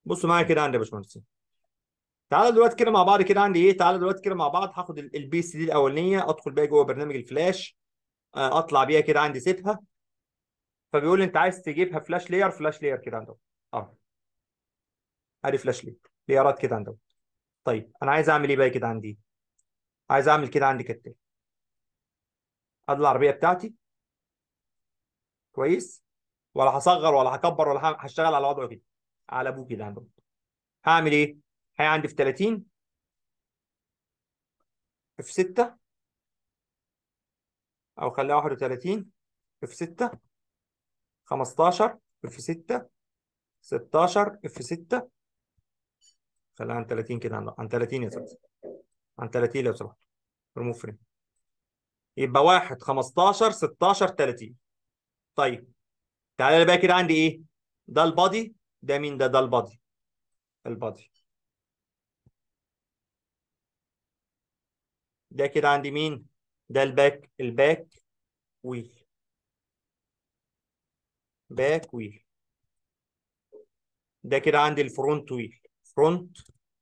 بصوا معايا كده عندي يا باشمهندسين تعالى دلوقتي كده مع بعض كده عندي ايه تعالى دلوقتي كده مع بعض هاخد البي سي دي الاولانيه ادخل بيها جوه برنامج الفلاش آه، اطلع بيها كده عندي سيبها فبيقول لي انت عايز تجيبها فلاش لاير فلاش لاير كده عندهم اه ادي فلاش لاير ليرات كده عندهم طيب انا عايز اعمل ايه بقى كده عندي عايز اعمل كده عندي كالتالي ادي العربيه بتاعتي كويس ولا هصغر ولا هكبر ولا ه- هشتغل على وضعه كده على ابوه كده عندهم هعمل ايه هي عندي في 30 في 6 او خليها 31 في 6 15 في 6 16 في 6 خليها عن 30 كده عن عن 30 يا استاذ عن 30 لو سمحت ريموف فريم يبقى 1 15 16 30 طيب تعالى لي بقى كده عندي ايه ده البادي ده مين ده ده البادي البادي ده كده عندي مين ده الباك الباك ويل باك ويل ده كده عندي الفرونت ويل فرونت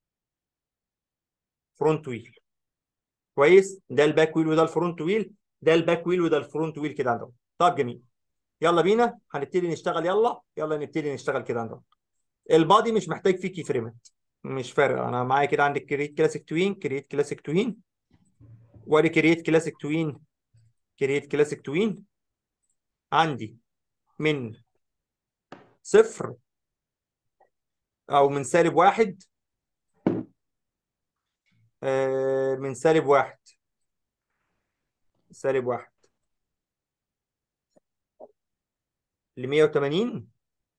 فرونت ويل كويس ده الباك ويل وده الفرونت ويل ده الباك ويل وده الفرونت ويل كده عندهم طب جميل يلا بينا هنبتدي نشتغل يلا يلا نبتدي نشتغل كده عندهم البادي مش محتاج فيه كي فريمات مش فارق انا معايا كده عندك كريت كلاسيك توين كريت كلاسيك توين وادي كريت كلاسيك توين كريت كلاسيك توين عندي من صفر او من سالب واحد آه، من سالب واحد سالب واحد ل 180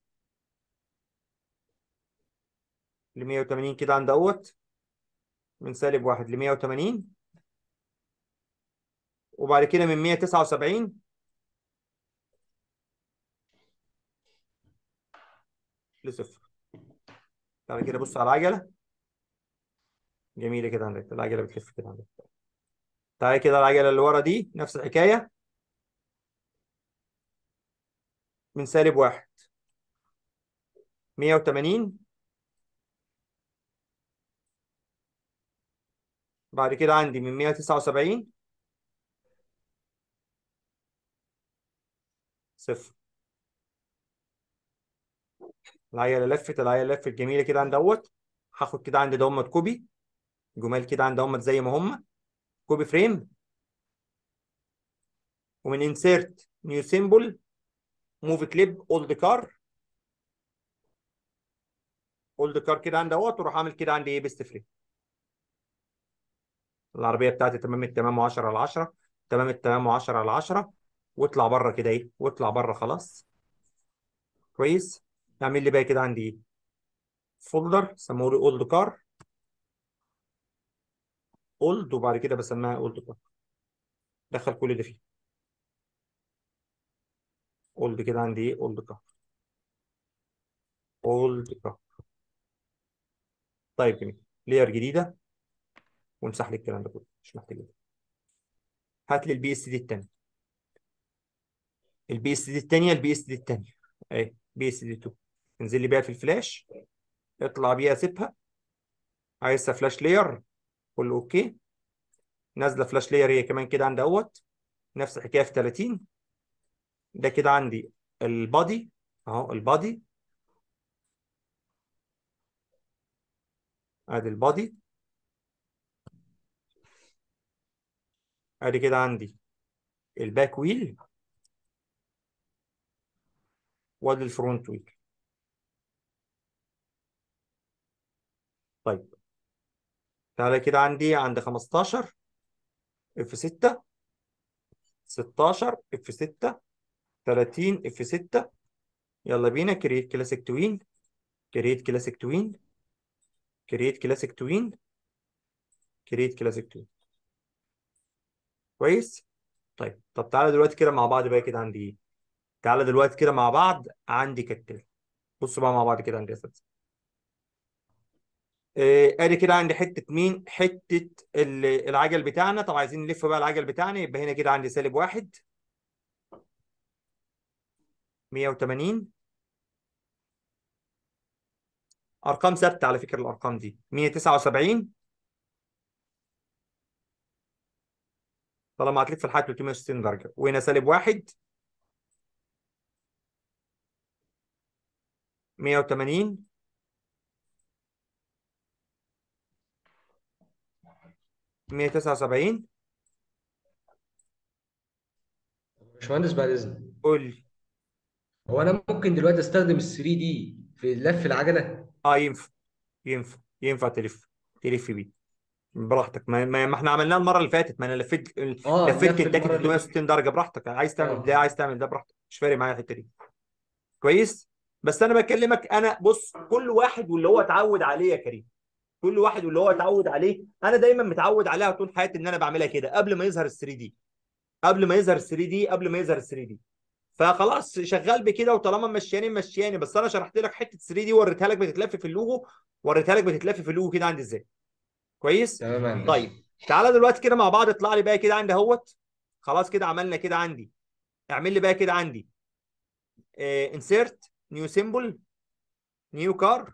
ل 180 كده عند اهوت من سالب واحد ل 180 وبعد كده من 179 لصفر تعالى كده بص على العجلة جميلة كده عندك العجلة بتلف كده عندك تعالى كده العجلة اللي ورا دي نفس الحكاية من سالب واحد 180 بعد كده عندي من 179 صفر العجلة لفت العجلة لفت جميلة كده عند دوت هاخد كده عند دوت كوبي جمال كده عند دوت زي ما هم كوبي فريم ومن انسيرت نيو سيمبل موف كليب اولد كار اولد كار كده عند دوت واروح اعمل كده عندي ايه بيست فريم العربية بتاعتي تمام التمام و10 على 10 تمام التمام و10 على 10 واطلع بره كده ايه واطلع بره خلاص كويس اعمل لي بقى كده عندي ايه فولدر سموه لي اولد كار اولد وبعد كده بسميها اولد كار دخل كل ده فيه اولد كده عندي ايه اولد كار اولد كار طيب جميل لير جديده وامسح لي الكلام ده كله مش محتاج هات لي البي اس دي الثانيه البي اس دي الثانيه البي اس دي الثانيه اهي بي اس دي 2 انزل لي بيها في الفلاش اطلع بيها سيبها عايزها فلاش لاير قول له اوكي نازله فلاش لاير هي كمان كده عند اهوت نفس الحكايه في 30 ده كده عندي البادي اهو البادي ادي البادي ادي كده عندي الباك ويل وادي الفرونت ويل طيب تعالى كده عندي عند 15 اف 6 16 اف 6 30 اف 6 يلا بينا كريت كلاسيك توين كريت كلاسيك توين كريت كلاسيك توين كريت كلاسيك توين كويس طيب طب تعالى دلوقتي كده مع بعض بقى كده عندي ايه تعالى دلوقتي كده مع بعض عندي كالتالي بصوا بقى مع بعض كده عندي يا اساتذه آه، ادي كده عندي حته مين حته ال- العجل بتاعنا طب عايزين نلف بقى العجل بتاعنا يبقى هنا كده عندي سالب واحد 180 ارقام ثابته على فكره الارقام دي 179 طالما هتلف في الحياه 360 درجه وهنا سالب واحد 180 179 باشمهندس بعد اذنك قول لي هو انا ممكن دلوقتي استخدم ال 3 دي في لف العجله اه ينفع ينفع ينفع تلف تلف بيه براحتك ما, ما, ما احنا عملناه المره اللي فاتت ما انا لفيت اه لفيت لف كنتاكي المره اللي فاتت 360 درجه براحتك عايز تعمل اه ده عايز تعمل ده براحتك مش فارق معايا الحته دي كويس بس انا بكلمك انا بص كل واحد واللي هو اتعود عليه يا كريم كل واحد واللي هو اتعود عليه انا دايما متعود عليها طول حياتي ان انا بعملها كده قبل ما يظهر ال 3 دي قبل ما يظهر ال 3 دي قبل ما يظهر ال 3 دي فخلاص شغال بكده وطالما مشياني مشياني بس انا شرحت لك حته 3 دي وريتها لك بتتلف في اللوجو وريتها لك بتتلف في اللوجو كده عندي ازاي كويس تمام يا هندسه طيب تعالى دلوقتي كده مع بعض اطلع لي بقى كده عندي اهوت خلاص كده عملنا كده عندي اعمل لي بقى كده عندي انسيرت نيو سيمبل نيو كار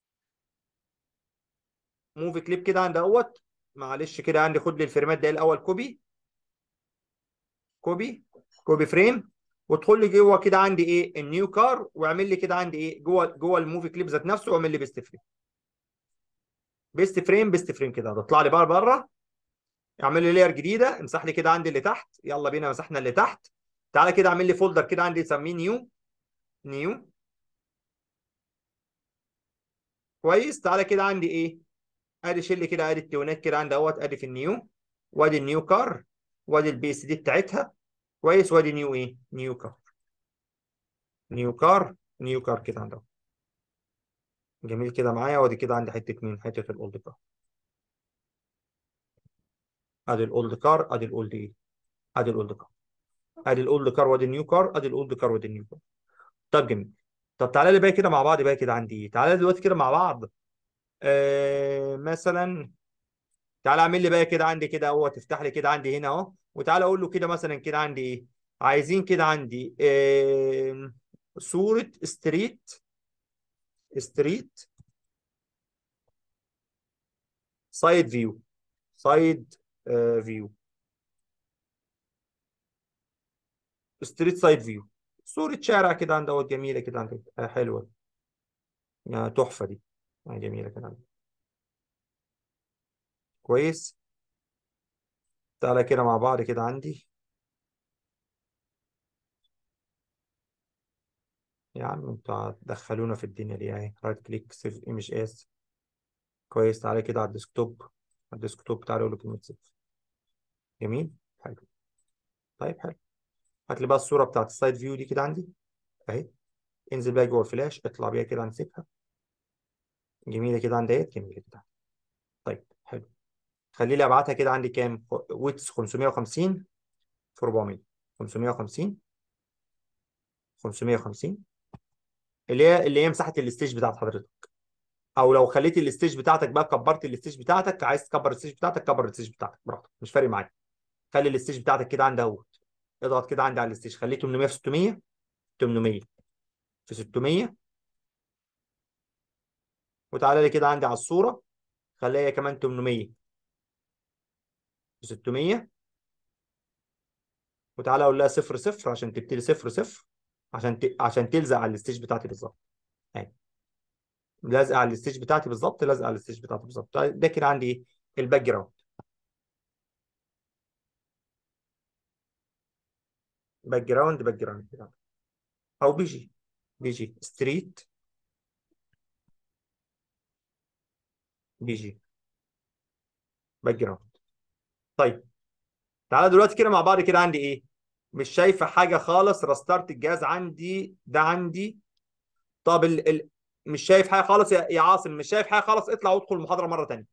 موف كليب كده عند اهوت معلش كده عندي خد لي الفريمات ده الاول كوبي كوبي كوبي فريم وادخل لي جوه كده عندي ايه النيو كار واعمل لي كده عندي ايه جوه جوه الموفي كليب ذات نفسه واعمل لي بيست فريم بيست فريم بيست فريم كده هتطلع لي بقى بره اعمل لي لاير جديده امسح لي كده عندي اللي تحت يلا بينا مسحنا اللي تحت تعالى كده اعمل لي فولدر كده عندي سميه نيو نيو كويس تعالى كده عندي ايه ادي شيل لي كده ادي التيونات كده عندي اهوت ادي في النيو وادي النيو كار وادي البيس دي بتاعتها كويس وادي نيو ايه نيو كار نيو كار نيو كار كده عندها جميل كده معايا وادي كده عندي حته مين حته الاولد كار ادي الاولد كار ادي الاولد ايه ادي الاولد كار ادي الاولد كار وادي النيو كار ادي الاولد كار وادي النيو كار طب جميل طب تعالى لي بقى كده مع بعض بقى كده عندي ايه تعالى دلوقتي كده مع بعض آه مثلا تعالى اعمل لي بقى كده عندي كده اهو تفتح لي كده عندي هنا اهو وتعالى اقول له كده مثلا كده عندي ايه عايزين كده عندي آه صورة ستريت ستريت سايد فيو سايد فيو ستريت سايد فيو صورة شارع كده عند اهوت جميلة كده عندك آه حلوة يعني تحفة دي يعني جميلة كده عندك كويس تعالى كده مع بعض كده عندي يا عم انتوا هتدخلونا في الدنيا دي اهي رايت كليك سيف ايمج اس كويس تعالى كده على الديسكتوب على الديسكتوب تعالى اقول له كلمة سيف جميل حلو طيب حلو هات لي بقى الصورة بتاعت السايد فيو دي كده عندي اهي انزل بقى جوه الفلاش اطلع بيها كده نسيبها جميلة كده عندي اهي جميلة كده طيب حلو خلي لي ابعتها كده عندي كام ويتس 550 في 400 550 550 اللي هي اللي هي مساحه الستيج بتاعت حضرتك او لو خليت الستيج بتاعتك بقى كبرت الستيج بتاعتك عايز تكبر الستيج بتاعتك كبر الستيج بتاعتك براحتك مش فارق معاك خلي الستيج بتاعتك كده عند اهوت اضغط كده عندي على الستيج خليه 800 في 600 800 في 600 وتعالى لي كده عندي على الصوره خليها كمان 800 في 600 وتعالى اقول لها صفر صفر عشان تبتدي صفر صفر عشان ت... عشان تلزق على الستيج بتاعتي بالظبط اهي لازقه على الستيج بتاعتي بالظبط لازقه على الستيج بتاعتي بالظبط ده كده عندي ايه الباك جراوند باك جراوند باك جراوند كده او بيجي بيجي ستريت بيجي باك جراوند طيب تعالى دلوقتي كده مع بعض كده عندي ايه مش شايفه حاجه خالص رستارت الجهاز عندي ده عندي طب ال... ال... مش شايف حاجه خالص يا... يا عاصم مش شايف حاجه خالص اطلع وادخل المحاضره مره ثانيه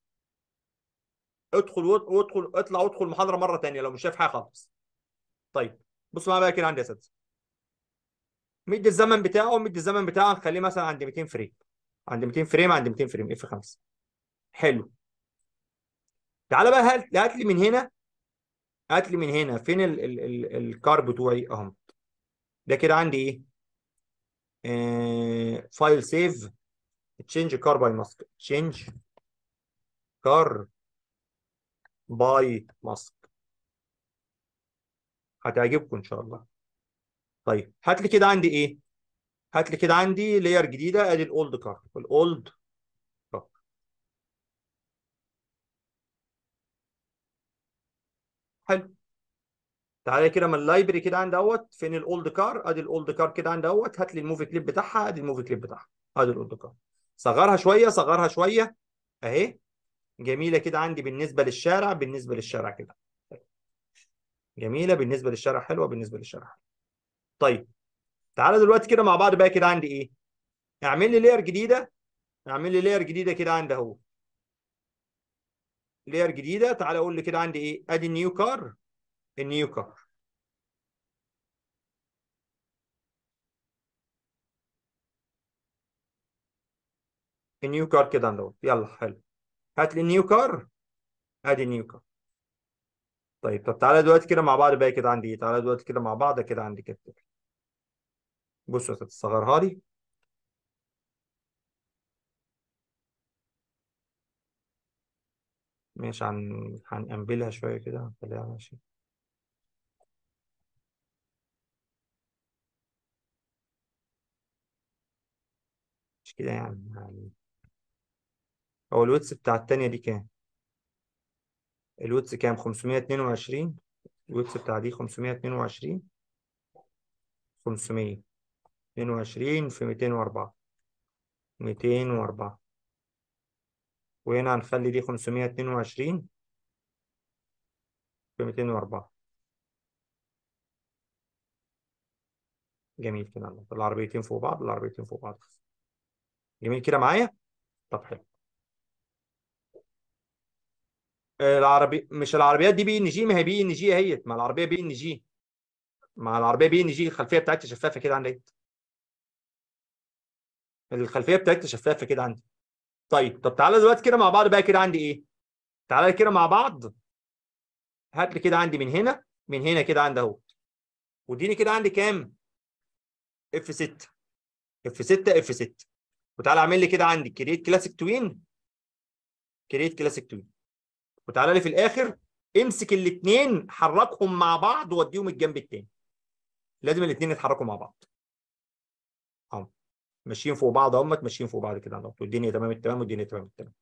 ادخل وادخل اطلع وادخل المحاضره مره ثانيه لو مش شايف حاجه خالص طيب بص معايا بقى كده عندي يا اساتذه مدي الزمن بتاعه مدي الزمن بتاعه نخليه مثلا عند 200 فريم عند 200 فريم عند 200 فريم اف 5 حلو تعالى بقى هات هات لي من هنا هات لي من هنا فين ال ال ال الكار بتوعي اهم ده كده عندي ايه آه فايل سيف تشينج كار باي ماسك تشينج كار باي ماسك هتعجبكم ان شاء الله طيب هات لي كده عندي ايه هات لي كده عندي لاير جديده ادي الاولد كار الاولد كار حلو تعالى كده من اللايبرري كده عندي اهوت فين الاولد كار ادي الاولد كار كده عندي اهوت هات لي الموفي كليب بتاعها ادي الموفي كليب بتاعها ادي الاولد كار صغرها شويه صغرها شويه اهي جميله كده عندي بالنسبه للشارع بالنسبه للشارع كده جميله بالنسبه للشارع حلوه بالنسبه للشارع حلوة. طيب تعالى دلوقتي كده مع بعض بقى كده عندي ايه اعمل لي لاير جديده اعمل لي لاير جديده كده عندي اهو لاير جديده تعالى اقول لي كده عندي ايه ادي النيو كار النيو كار النيو كار كده عندي اهو يلا حلو هات لي النيو كار ادي النيو كار طيب طب تعالى دلوقتي كده مع بعض بقى كده عندي ايه تعالى دلوقتي كده مع بعض كده عندي كده بص هتصغرها لي ماشي هن هنقنبلها شويه كده هنخليها ماشي مش كده يعني يعني هو الويتس بتاع التانية دي كام؟ الويتس كام؟ 522 الويتس بتاع دي 522 522 في 204 204 وهنا هنخلي دي 522 في 204 جميل كده العربيتين فوق بعض العربيتين فوق بعض جميل كده معايا طب حلو العربي مش العربيات دي بي ان جي ما هي بي ان جي اهيت ما العربيه بي ان جي مع العربيه بي ان جي الخلفيه بتاعتها شفافه كده عندي الخلفيه بتاعتها شفافه كده عندي طيب طب تعالى دلوقتي كده مع بعض بقى كده عندي ايه تعالى كده مع بعض هات لي كده عندي من هنا من هنا كده عندي اهو واديني كده عندي كام اف 6 اف 6 اف 6 وتعالى اعمل لي كده عندي كريت كلاسيك توين كريت كلاسيك توين وتعالى لي في الاخر امسك الاثنين حركهم مع بعض ووديهم الجنب الثاني لازم الاثنين يتحركوا مع بعض اهو ماشيين فوق بعض اهم ماشيين فوق بعض كده اهو والدنيا تمام التمام والدنيا تمام التمام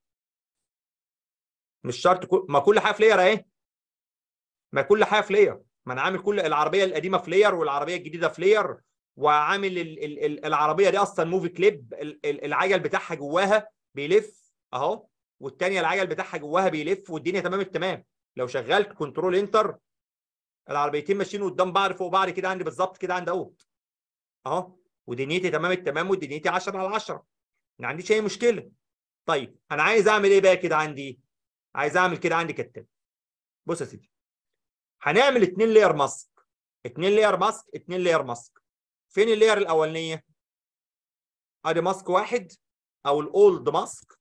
مش شرط كل... ما كل حاجه فلير اهي ما كل حاجه فلير ما انا عامل كل العربيه القديمه فلير والعربيه الجديده فلير وعامل ال... ال... ال... العربيه دي اصلا موفي كليب ال... ال... العجل بتاعها جواها بيلف اهو والثانيه العجل بتاعها جواها بيلف والدنيا تمام التمام لو شغلت كنترول انتر العربيتين ماشيين قدام بعض فوق بعض كده عندي بالظبط كده عندي اهوت اهو ودنيتي تمام التمام ودنيتي 10 على 10 ما عنديش اي مشكله طيب انا عايز اعمل ايه بقى كده عندي عايز اعمل كده عندي كالتالي بص يا سيدي هنعمل اتنين لاير ماسك اتنين لاير ماسك اتنين لاير ماسك فين اللاير الاولانيه ادي ماسك واحد او الاولد ماسك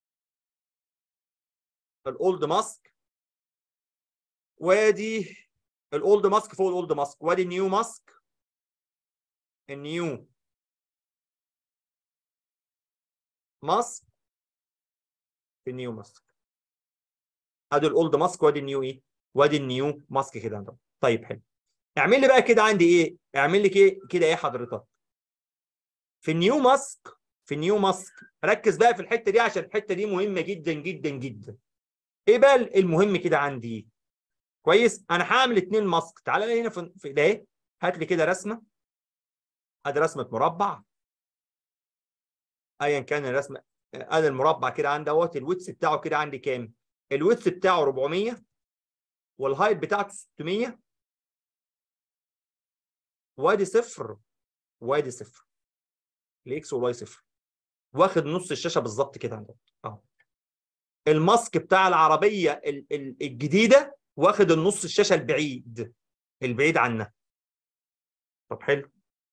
الاولد ماسك وادي الاولد ماسك فوق الاولد ماسك وادي النيو ماسك النيو ماسك في النيو ماسك ادي الاولد ماسك وادي النيو ايه وادي النيو ماسك كده عندهم طيب حلو اعمل لي بقى كده عندي ايه اعمل لي كده كده ايه حضرتك في النيو ماسك في النيو ماسك ركز بقى في الحته دي عشان الحته دي مهمه جدا جدا جدا ايه بقى المهم كده عندي كويس انا هعمل اتنين ماسك تعالى لي هنا في في ده هات لي كده رسمه ادي رسمه مربع ايا كان الرسمه ادي المربع كده عندي اهوت الويتس بتاعه كده عندي كام الويتس بتاعه 400 والهايت بتاعته 600 وادي صفر وادي صفر الاكس والواي صفر واخد نص الشاشه بالظبط كده عندك اهو الماسك بتاع العربيه ال- ال- الجديده واخد النص الشاشه البعيد البعيد عنها طب حلو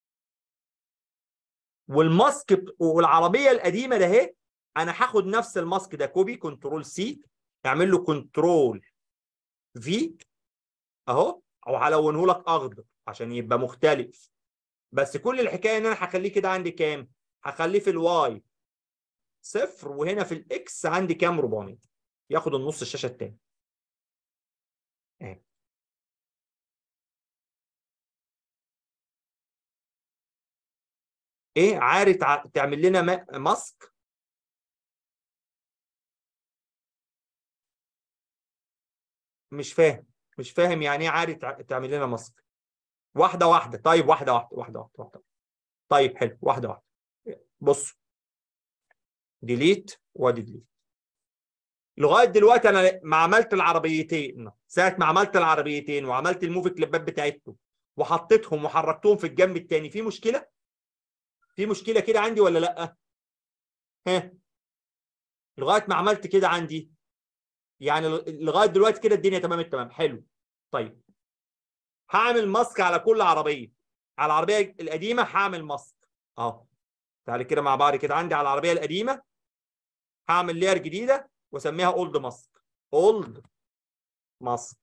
والماسك ب- والعربيه القديمه ده اهي انا هاخد نفس الماسك ده كوبي كنترول سي اعمل له كنترول في اهو او هلونه لك اخضر عشان يبقى مختلف بس كل الحكايه ان انا هخليه كده عندي كام هخليه في الواي صفر وهنا في الاكس عندي كام 400 ياخد النص الشاشه التاني اهي ايه عاري تع... تعمل لنا ما... ماسك مش فاهم مش فاهم يعني ايه عاري تع... تعمل لنا ماسك واحده واحده طيب واحده واحده واحده واحده, واحدة. طيب حلو واحده واحده بص ديليت وادي ديليت لغايه دلوقتي انا ما عملت العربيتين ساعه ما عملت العربيتين وعملت الموفي كليبات بتاعتهم وحطيتهم وحركتهم في الجنب الثاني في مشكله في مشكله كده عندي ولا لا ها لغايه ما عملت كده عندي يعني لغايه دلوقتي كده الدنيا تمام التمام حلو طيب هعمل ماسك على كل عربيه على العربيه القديمه هعمل ماسك اهو تعالى كده مع بعض كده عندي على العربيه القديمه هعمل لير جديده واسميها اولد ماسك اولد ماسك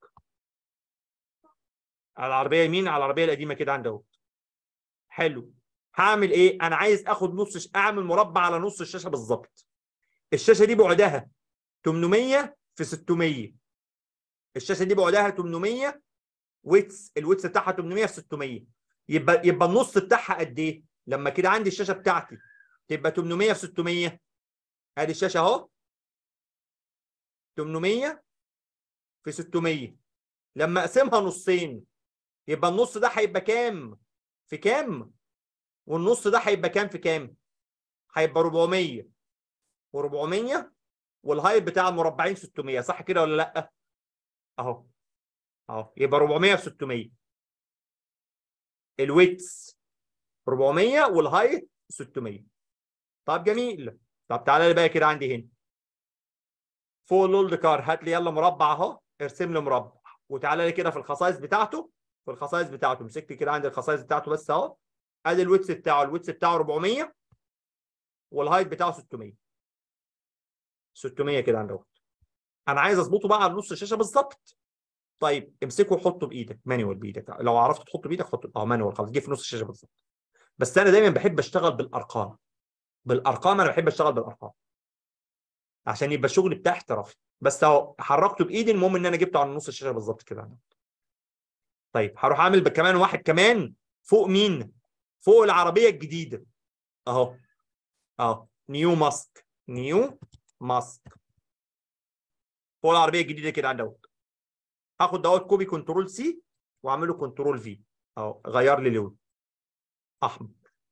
على العربيه يمين على العربيه القديمه كده عندي اهو حلو هعمل ايه انا عايز اخد نص ش... اعمل مربع على نص الشاشه بالظبط الشاشه دي بعدها 800 في 600 الشاشه دي بعدها 800 ويتس الويتس بتاعها 800 في 600 يبقى يبقى النص بتاعها قد ايه لما كده عندي الشاشه بتاعتي تبقى 800 في 600 ادي الشاشه اهو 800 في 600 لما اقسمها نصين يبقى النص ده هيبقى كام في كام والنص ده هيبقى كام في كام هيبقى 400 و400 والهايت بتاع المربعين 600 صح كده ولا لا اهو اهو يبقى 400 في 600 الويتس 400 والهايت 600 طب جميل طب تعالى لي بقى كده عندي هنا فوق اللولد كار هات لي يلا مربع اهو ارسم لي مربع وتعالى لي كده في الخصائص بتاعته في الخصائص بتاعته مسكت كده عندي الخصائص بتاعته بس اهو ادي الويتس بتاعه الويتس بتاعه 400 والهايت بتاعه 600 600 كده عند اهو انا عايز اظبطه بقى على نص الشاشه بالظبط طيب امسكه وحطه بايدك مانيوال بايدك لو عرفت تحطه بايدك حطه اه مانيوال خلاص جه في نص الشاشه بالظبط بس انا دايما بحب اشتغل بالارقام بالارقام انا بحب اشتغل بالارقام عشان يبقى الشغل بتاعي احترافي بس اهو حركته بايدي المهم ان انا جبته على نص الشاشه بالظبط كده طيب هروح اعمل كمان واحد كمان فوق مين فوق العربيه الجديده اهو اهو نيو ماسك نيو ماسك فوق العربيه الجديده كده عند اهو هاخد دوت كوبي كنترول سي واعمله كنترول في اهو غير لي لون احمر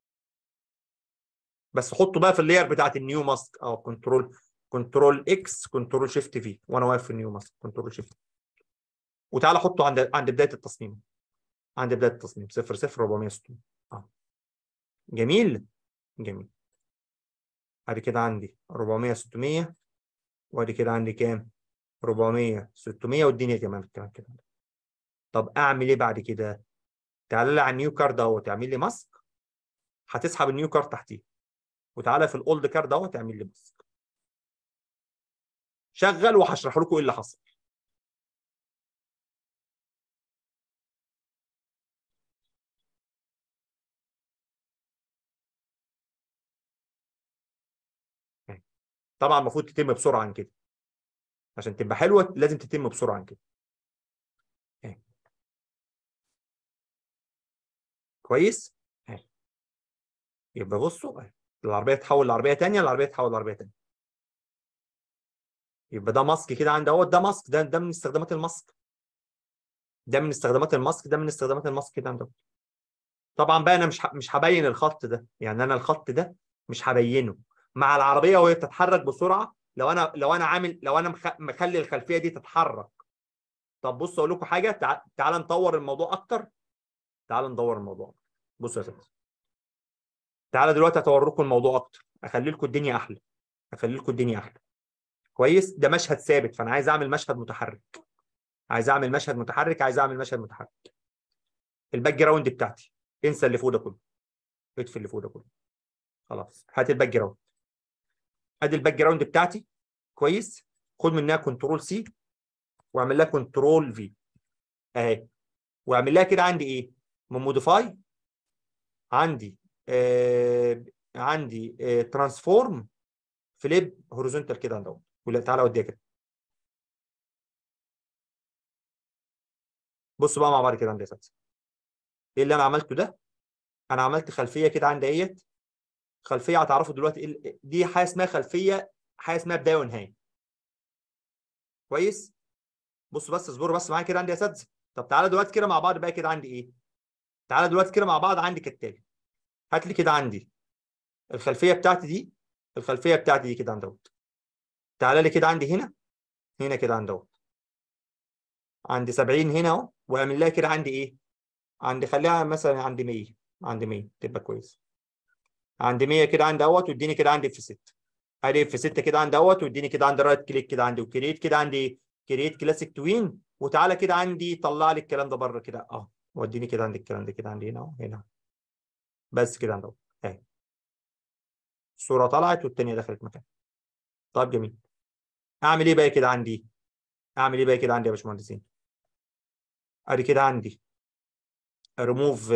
بس حطه بقى في اللاير بتاعت النيو ماسك اهو كنترول كنترول اكس كنترول شيفت في وانا واقف في النيو ماسك كنترول شيفت وتعالى حطه عند عند بدايه التصميم عند بدايه التصميم 0 0 460 اه جميل جميل ادي كده عندي 400 600 وادي كده عندي كام 400 600 والدنيا تمام الكلام كده طب اعمل ايه بعد كده تعالى لي على النيو كارد اهو تعمل لي ماسك هتسحب النيو كارد تحتيه وتعالى في الاولد كارد اهو تعمل لي ماسك شغل وهشرح لكم ايه اللي حصل طبعا المفروض تتم بسرعه عن كده عشان تبقى حلوه لازم تتم بسرعه عن كده كويس يبقى بصوا العربيه تحول لعربيه ثانيه العربيه تحول لعربيه ثانيه يبقى ده ماسك كده عند اهوت ده ماسك ده ده من استخدامات الماسك ده من استخدامات الماسك ده من استخدامات الماسك كده عند طبعا بقى انا مش مش هبين الخط ده يعني انا الخط ده مش هبينه مع العربيه وهي بتتحرك بسرعه لو انا لو انا عامل لو انا مخلي الخلفيه دي تتحرك طب بص اقول لكم حاجه تع... تعال نطور الموضوع اكتر تعال ندور الموضوع بصوا يا سيدي تعالى دلوقتي هطور لكم الموضوع اكتر اخلي لكم الدنيا احلى اخلي لكم الدنيا احلى كويس ده مشهد ثابت فانا عايز اعمل مشهد متحرك عايز اعمل مشهد متحرك عايز اعمل مشهد متحرك الباك جراوند بتاعتي انسى اللي فوق ده كله اطفي اللي فوق ده كله خلاص هات الباك جراوند ادي الباك جراوند بتاعتي كويس خد منها كنترول سي واعمل لها كنترول في اهي واعمل لها كده عندي ايه من موديفاي عندي آه عندي آه ترانسفورم فليب هوريزونتال كده عند اهوت ولا تعالى اوديها كده بصوا بقى مع بعض كده عند يا اساتذه ايه اللي انا عملته ده انا عملت خلفيه كده عند اهيت خلفيه هتعرفوا دلوقتي إيه دي حاجه اسمها خلفيه حاجه اسمها بدايه ونهايه كويس بصوا بس اصبروا بس معايا كده عندي يا اساتذه طب تعالى دلوقتي كده مع بعض بقى كده عندي ايه تعالى دلوقتي كده مع بعض عندي كالتالي هات لي كده عندي الخلفيه بتاعتي دي الخلفيه بتاعتي دي كده عند اهوت تعالى لي كده عندي هنا هنا كده عند اهوت عندي 70 هنا اهو واعمل لها كده عندي ايه عندي خليها مثلا عندي 100 عندي 100 تبقى كويس عندي 100 كده عندي اهوت واديني كده عندي في 6 ادي في 6 كده عندي اهوت واديني كده عندي رايت كليك كده عندي وكريت كده عندي كريت كلاسيك توين وتعالى كده عندي طلع لي الكلام ده بره كده اهو واديني كده عندي الكلام ده كده عندي هنا اهو هنا بس كده عندي اهو اهي الصوره طلعت والثانيه دخلت مكان طيب جميل اعمل ايه بقى كده عندي اعمل ايه بقى كده عندي يا باشمهندسين ادي كده عندي ريموف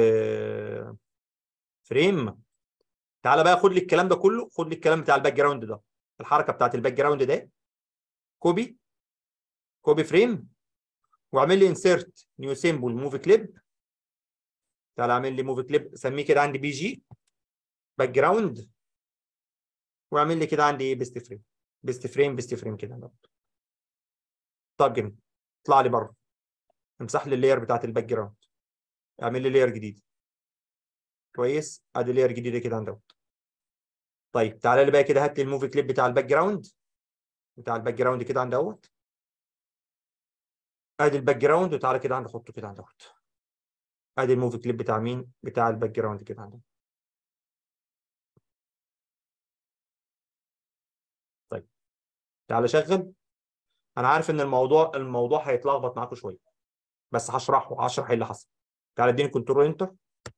فريم تعالى بقى خد لي الكلام ده كله خد لي الكلام بتاع الباك جراوند ده الحركه بتاعت الباك جراوند ده كوبي كوبي فريم واعمل لي انسيرت نيو سيمبل موف كليب تعالى اعمل لي موف كليب سميه كده عندي بي جي باك جراوند واعمل لي كده عندي ايه بيست فريم بيست فريم بيست فريم كده طب جميل اطلع لي بره امسح لي اللاير بتاعت الباك جراوند اعمل لي لاير جديد كويس ادي لاير جديده كده عند دوت طيب تعالى لي بقى كده هات لي الموفي كليب بتاع الباك جراوند بتاع الباك جراوند كده عند دوت ادي الباك جراوند وتعالى كده عند حطه كده عند دوت ادي الموفي كليب بتاع مين بتاع الباك جراوند كده عند طيب تعالى شغل انا عارف ان الموضوع الموضوع هيتلخبط معاكم شويه بس هشرحه هشرح ايه اللي حصل تعالى اديني كنترول انتر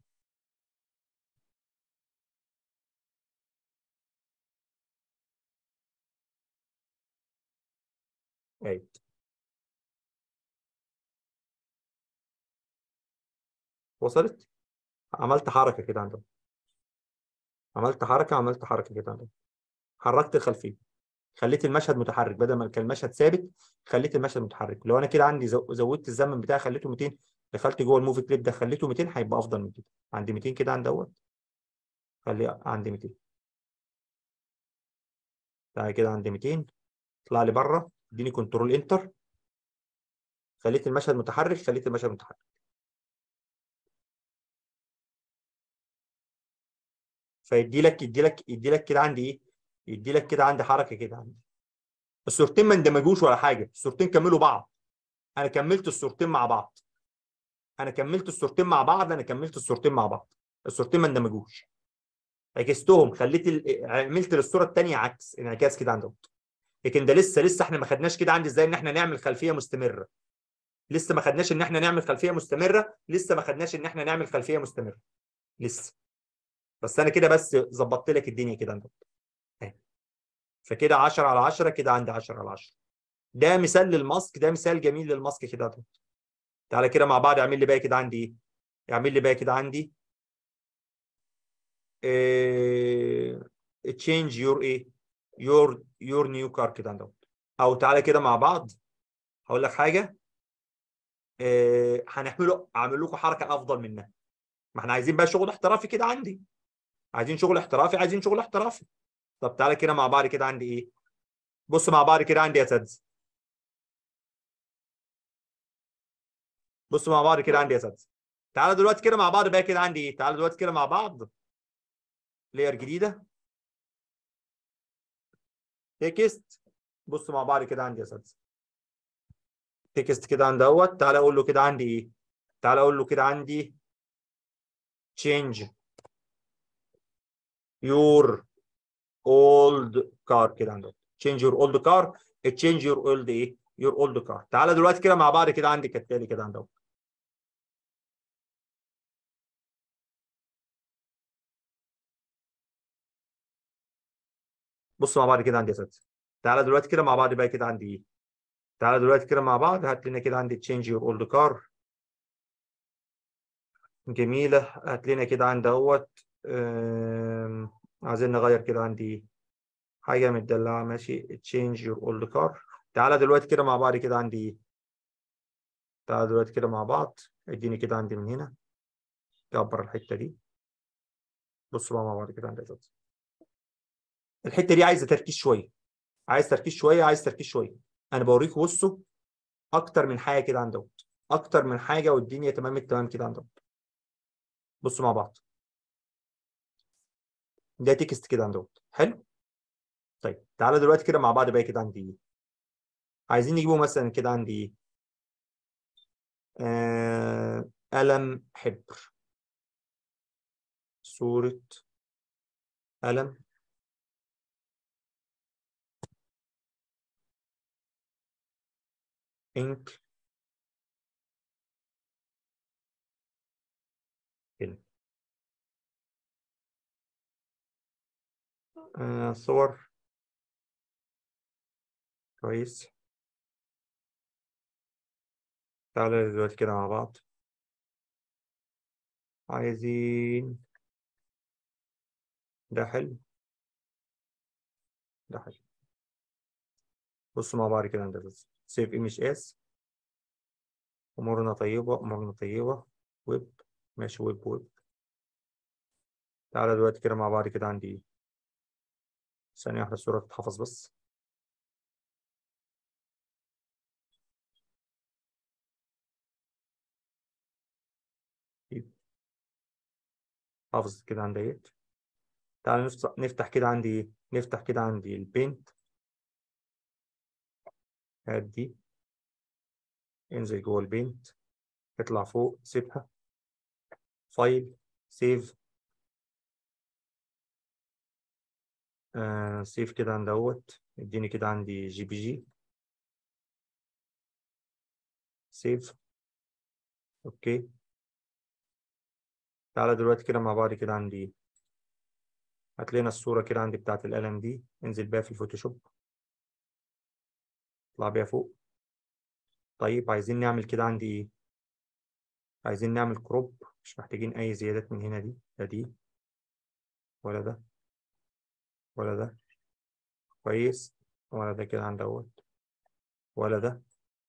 ايوه وصلت عملت حركه كده عندهم عملت حركه عملت حركه كده عندهم حركت الخلفيه خليت المشهد متحرك بدل ما كان المشهد ثابت خليت المشهد متحرك لو انا كده عندي زو- زودت الزمن بتاعي خليته 200 دخلت جوه الموفي كليب ده خليته 200 هيبقى افضل من كده عندي 200 كده عند دوت خلي عندي 200 تعالى كده عندي 200 اطلع لي بره اديني كنترول انتر خليت المشهد متحرك خليت المشهد متحرك فيدي لك يدي لك يدي لك كده عندي ايه يدي لك كده عندي حركه كده عندي الصورتين ما اندمجوش ولا حاجه الصورتين كملوا بعض انا كملت الصورتين مع بعض انا كملت الصورتين مع بعض انا كملت الصورتين مع بعض الصورتين ما اندمجوش عكستهم خليت ال... عملت للصوره الثانيه عكس انعكاس كده عندهم لكن ده لسه لسه احنا ما خدناش كده عندي ازاي ان احنا نعمل خلفيه مستمره لسه ما خدناش ان احنا نعمل خلفيه مستمره لسه ما خدناش ان احنا نعمل خلفيه مستمره لسه بس انا كده بس ظبطت لك الدنيا كده عندهم اهي. فكده 10 على 10 كده عندي 10 على 10 ده مثال للماسك ده مثال جميل للماسك كده عندهم. تعالى كده مع بعض اعمل لي بقى كده عندي ايه اعمل لي بقى كده عندي تشينج يور ايه يور يور نيو كار كده عندهم او تعالى كده مع بعض هقول لك حاجه إيه هنعمله اعمل لكم حركه افضل منها ما احنا عايزين بقى شغل احترافي كده عندي عايزين شغل احترافي عايزين شغل احترافي طب تعالى كده مع بعض كده عندي ايه بص مع بعض كده عندي يا اساتذه بص مع بعض كده عندي يا اساتذه تعالى دلوقتي كده مع بعض بقى كده عندي ايه تعالى دلوقتي كده مع بعض لاير جديده تكست بص مع بعض كده عندي يا اساتذه تكست كده عند اهوت تعالى اقول له كده عندي ايه تعالى اقول له كده عندي change your old car كده عندك change your old car change your old ايه your old car تعالى دلوقتي كده مع بعض كده عندي كالتالي كده عندك بص مع بعض كده عندي يا اساتذه تعالى دلوقتي كده مع بعض بقى كده عندي ايه تعالى دلوقتي كده مع بعض هات لنا كده عندي change your old car جميلة هات لنا كده عند اهوت آم، عايزين نغير كده عندي ايه حاجه متدلعه ماشي تشينج يور اولد كار تعالى دلوقتي كده مع بعض كده عندي ايه تعالى دلوقتي كده مع بعض اديني كده عندي من هنا كبر الحته دي بصوا بقى مع بعض كده عندي يا زوز. الحته دي عايزه تركيز شويه عايز تركيز شويه عايز تركيز شويه انا بوريك بصوا اكتر من حاجه كده عندهم اكتر من حاجه والدنيا تمام التمام كده عندهم بصوا مع بعض ده تكست كده عندهم حلو طيب تعالى دلوقتي كده مع بعض بقى كده عندي ايه عايزين نجيبه مثلا كده عندي ايه آه قلم حبر صورة قلم انك هنا آه صور كويس تعالى دلوقتي كده مع بعض عايزين ده حلو ده حلو بصوا مع بعض كده عندنا سيف ايمج اس امورنا طيبه امورنا طيبه ويب ماشي ويب ويب تعالى دلوقتي كده مع بعض كده عندي ايه ثانيه واحده الصوره تتحفظ بس حافظ كده عندي ايه تعالى نفتح نفتح كده عندي ايه نفتح كده عندي البينت هات دي انزل جوه البينت اطلع فوق سيبها فايل سيف آه سيف كده عند اهوت اديني كده عندي جي بي جي سيف اوكي تعالى دلوقتي كده مع بعض كده عندي هات لنا الصورة كده عندي بتاعت القلم دي انزل بيها في الفوتوشوب اطلع بيها فوق طيب عايزين نعمل كده عندي ايه عايزين نعمل كروب مش محتاجين اي زيادات من هنا دي لا دي ولا ده ولا ده كويس ولا ده كده عند اهوت ولا ده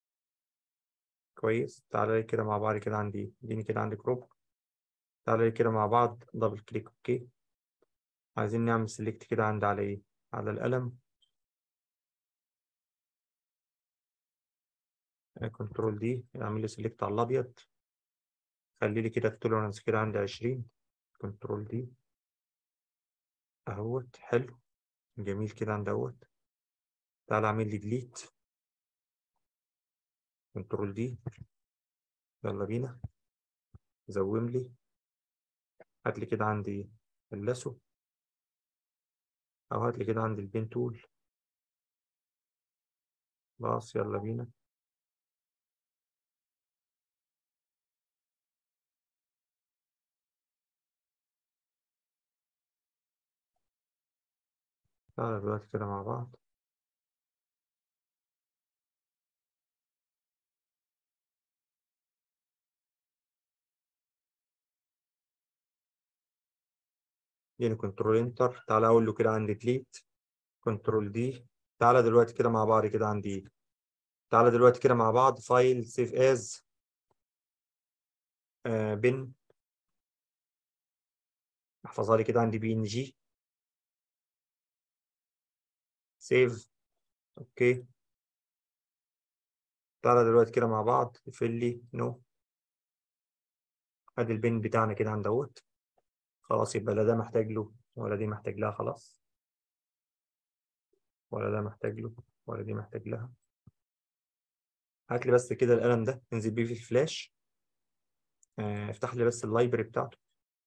كويس تعالى لي كده مع بعض كده عندي اديني كده عندي كروب تعالى لي كده مع بعض دبل كليك اوكي عايزين نعمل سيلكت كده عند على ايه على القلم كنترول دي اعمل لي سيلكت على الابيض خلي لي كده التوليرانس كده عندي 20 كنترول دي اهوت حلو جميل كده عند اهوت تعالى اعمل لي ديليت كنترول دي يلا بينا زوم لي هات لي كده عندي اللاسو او هات لي كده عندي البين تول خلاص يلا بينا تعالى دلوقتي كده مع بعض اديني كنترول انتر تعالى اقول له كده عندي ديليت كنترول دي تعالى دلوقتي كده مع بعض كده عندي تعالى دلوقتي كده مع بعض فايل سيف از بن احفظها لي كده عندي بي ان جي سيف اوكي تعالى دلوقتي كده مع بعض اقفل لي نو ادي البن بتاعنا كده عند اهوت خلاص يبقى لا ده محتاج له ولا دي محتاج لها خلاص ولا ده محتاج له ولا دي محتاج لها هات لي بس كده القلم ده انزل بيه في الفلاش آه، افتح لي بس اللايبرري بتاعته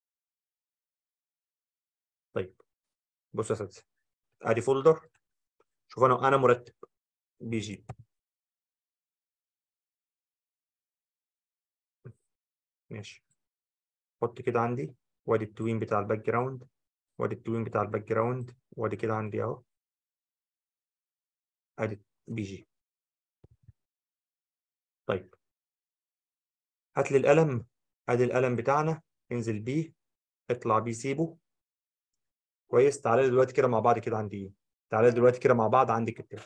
طيب بص يا اساتذه ادي فولدر شوف انا انا مرتب بي جي ماشي حط كده عندي وادي التوين بتاع الباك جراوند وادي التوين بتاع الباك جراوند وادي كده عندي اهو ادي بي جي طيب هات لي القلم ادي القلم بتاعنا انزل بيه اطلع بيه سيبه كويس تعالى لي دلوقتي كده مع بعض كده عندي ايه تعالى دلوقتي كده مع بعض عندك التاني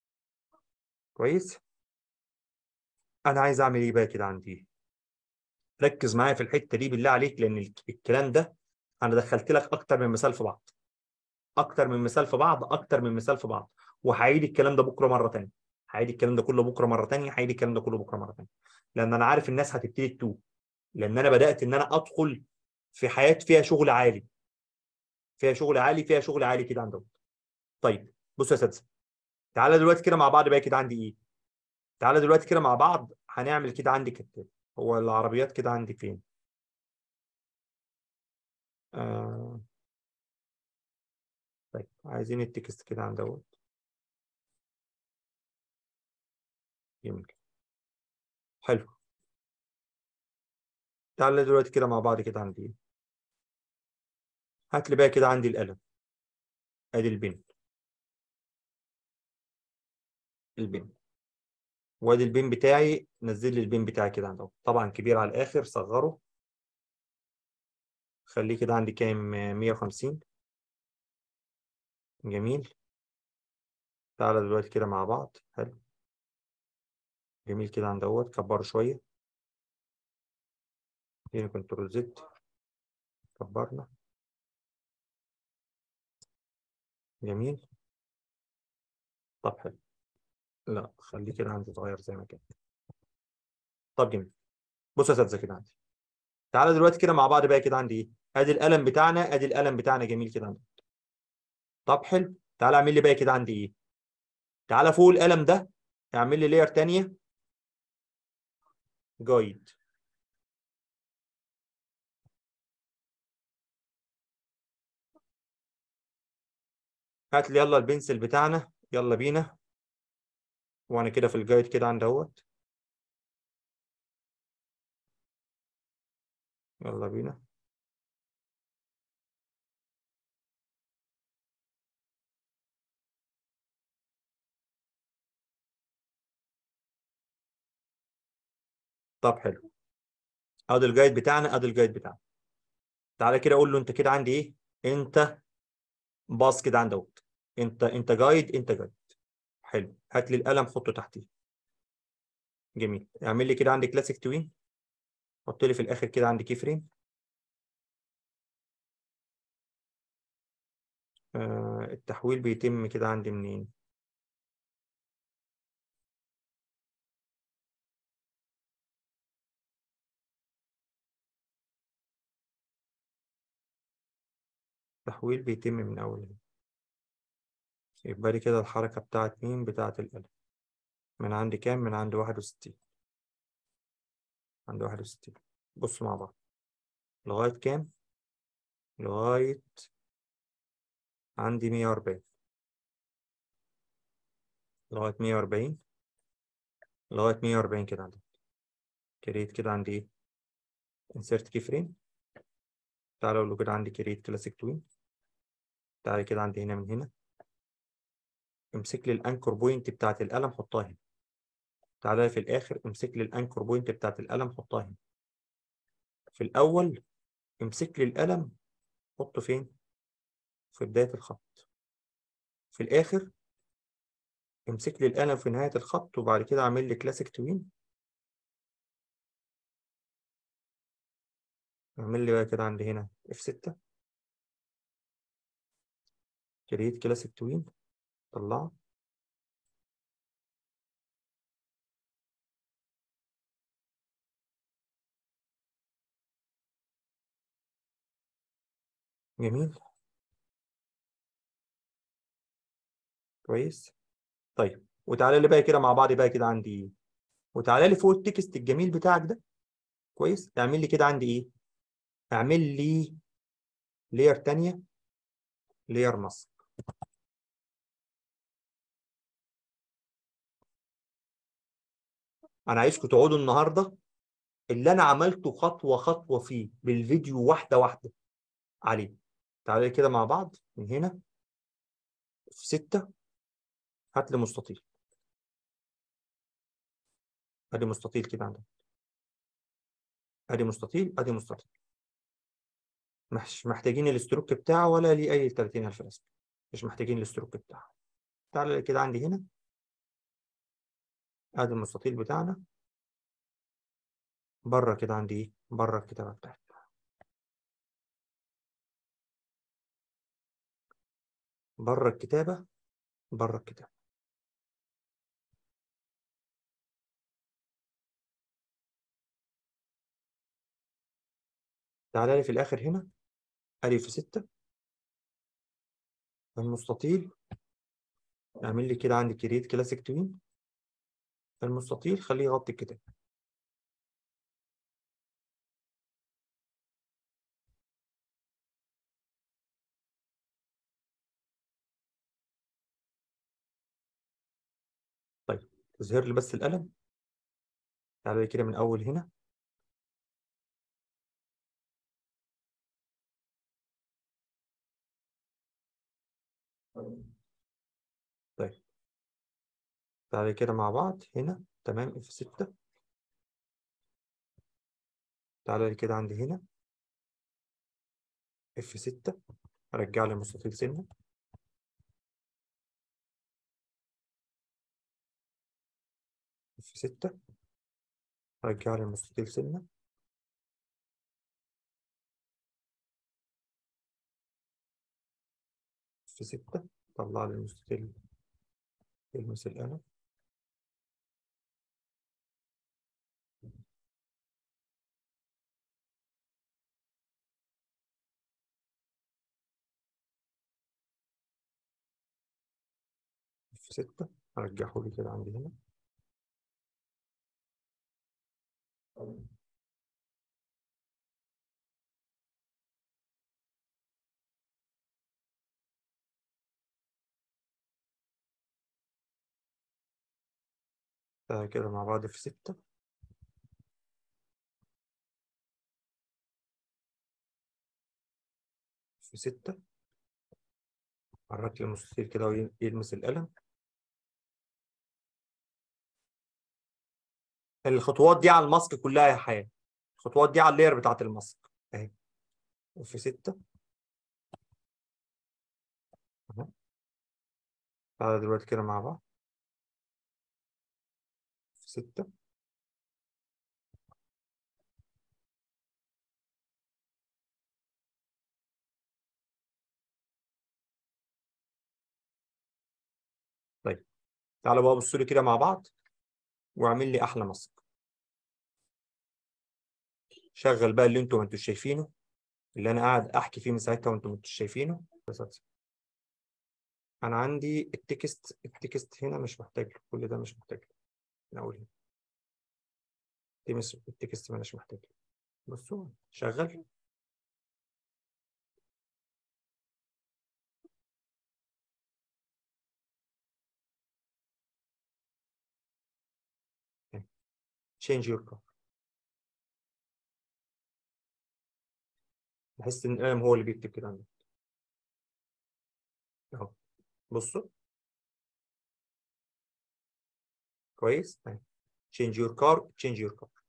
كويس انا عايز اعمل ايه بقى كده عندي ركز معايا في الحته دي بالله عليك لان الك- الكلام ده انا دخلت لك اكتر من مثال في بعض اكتر من مثال في بعض اكتر من مثال في بعض وهعيد الكلام ده بكره مره تانية هعيد الكلام ده كله بكره مره تانية هعيد الكلام ده كله بكره مره تانية لان انا عارف الناس هتبتدي تتوه لان انا بدات ان انا ادخل في حياه فيها شغل عالي فيها شغل عالي فيها شغل عالي كده عندهم طيب بصوا يا اساتذه تعالى دلوقتي كده مع بعض بقى كده عندي ايه تعالى دلوقتي كده مع بعض هنعمل كده عندي كالتالي هو العربيات كده عندي فين آه... طيب عايزين التكست كده عند دوت جميل حلو تعالى دلوقتي كده مع بعض كده عندي ايه هات لي بقى كده عندي القلم ادي البن البن وادي البن بتاعي نزل لي البن بتاعي كده عندهم طبعا كبير على الاخر صغره خليه كده عندي كام 150 جميل تعالى دلوقتي كده مع بعض حلو جميل كده عند دوت كبره شويه هنا كنترول زد كبرنا جميل طب حلو لا خليه كده عندي صغير زي ما كان طب جميل بص يا اساتذه كده عندي تعالى دلوقتي كده مع بعض بقى كده عندي ايه ادي القلم بتاعنا ادي القلم بتاعنا جميل كده عندي طب حلو تعالى اعمل لي بقى كده عندي ايه تعالى فوق القلم ده اعمل لي لاير تانية جايد هات لي يلا البنسل بتاعنا يلا بينا وانا كده في الجايد كده عند اهوت يلا بينا طب حلو ادي الجايد بتاعنا ادي الجايد بتاعنا تعالى كده اقول له انت كده عندي ايه انت باص كده عند اهوت انت انت جايد انت جايد حلو هات لي القلم حطه تحتيه جميل اعمل لي كده عندي كلاسيك توين حط لي في الاخر كده عندي كي فريم آه التحويل بيتم كده عندي منين التحويل بيتم من اول هنا يبقى لي كده الحركة بتاعت مين بتاعت القلم من عندي كام من عند واحد وستين عند واحد وستين بصوا مع بعض لغاية كام لغاية عندي مية وأربعين لغاية مية وأربعين لغاية مية وأربعين كده عندي كريت كده عندي ايه insert key frame تعالى اقول له كده عندي كريت كلاسيك توين تعالى كده عندي هنا من هنا امسك لي الانكر بوينت بتاعت القلم حطها هنا تعالى في الاخر امسك لي الانكر بوينت بتاعت القلم حطها هنا في الاول امسك لي القلم حطه فين في بداية الخط في الاخر امسك لي القلم في نهاية الخط وبعد كده اعمل لي كلاسيك توين اعمل لي بقى كده عندي هنا F6 كريت كلاسيك توين طلعه جميل كويس طيب وتعالى لي بقى كده مع بعض بقى كده عندي ايه وتعالى لي فوق التكست الجميل بتاعك ده كويس اعمل لي كده عندي ايه اعمل لي لير تانية لير ماسك انا عايزكم تقعدوا النهارده اللي انا عملته خطوه خطوه فيه بالفيديو واحده واحده عليه تعالى لي كده مع بعض من هنا في ستة هات لي مستطيل ادي مستطيل كده عندك ادي مستطيل ادي مستطيل مش محتاجين الاستروك بتاعه ولا ليه اي 30000 رسم مش محتاجين الاستروك بتاعه تعالى كده عندي هنا ادي المستطيل بتاعنا بره كده عندي ايه بره الكتابه بتاعتي بره الكتابه بره الكتابه تعالى لي في الاخر هنا الف في ستة المستطيل اعمل لي كده عندي كريت كلاسيك توين المستطيل خليه يغطي الكتاب طيب تظهر لي بس القلم تعالى لي كده من اول هنا طيب تعالى كده مع بعض هنا تمام اف 6 تعالى لي كده عندي هنا اف 6 ارجع لي مستطيل سنه اف 6 ارجع لي مستطيل سنه اف 6 طلع لي المستطيل يلمس القلم اف 6 ارجعه لي كده عندي هنا تعالى كده مع بعض في 6 في 6 حرك لي المستطيل كده ويلمس القلم الخطوات دي على الماسك كلها يا حياة الخطوات دي على اللاير بتاعت الماسك اهي في 6 تعالى دلوقتي كده مع بعض في 6 طيب تعالوا بقى بصوا لي كده مع بعض واعمل لي احلى ماسك شغل بقى اللي انتوا ما انتوش شايفينه اللي انا قاعد احكي فيه من ساعتها وانتوا ما انتوش شايفينه بس انا عندي التكست التكست هنا مش محتاج له كل ده مش محتاج له من اول هنا دي مش التكست مش محتاج له بصوا شغل change your color بحس ان القلم هو اللي بيكتب كده عندك اهو بصوا كويس اهي change your car change your car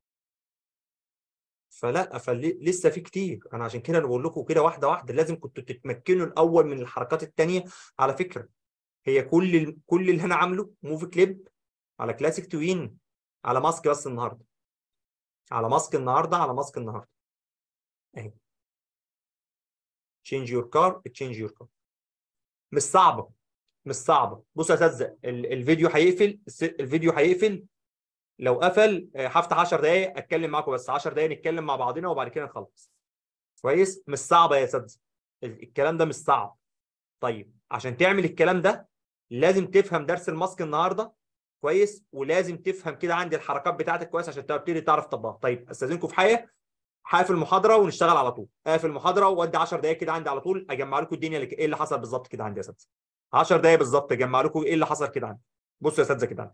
فلا فلسه في كتير انا عشان كده انا بقول لكم كده واحده واحده لازم كنتوا تتمكنوا الاول من الحركات الثانيه على فكره هي كل ال... كل اللي انا عامله موف كليب على كلاسيك توين على ماسك بس النهارده على ماسك النهارده على ماسك النهارده اهي change your car change your car مش صعبه مش صعبه بصوا يا اساتذه الفيديو هيقفل الفيديو هيقفل لو قفل هفتح 10 دقائق اتكلم معاكم بس 10 دقائق نتكلم مع بعضنا وبعد كده نخلص كويس مش صعبه يا اساتذه الكلام ده مش صعب طيب عشان تعمل الكلام ده لازم تفهم درس الماسك النهارده كويس ولازم تفهم كده عندي الحركات بتاعتك كويس عشان تبتدي تعرف تطبقها طيب استاذنكم في حاجه هقفل المحاضره ونشتغل على طول اقفل المحاضره وادي 10 دقائق كده عندي على طول اجمع لكم الدنيا اللي ايه اللي حصل بالظبط كده عندي يا اساتذه 10 دقائق بالظبط اجمع لكم ايه اللي حصل كده عندي بصوا يا اساتذه كده عندي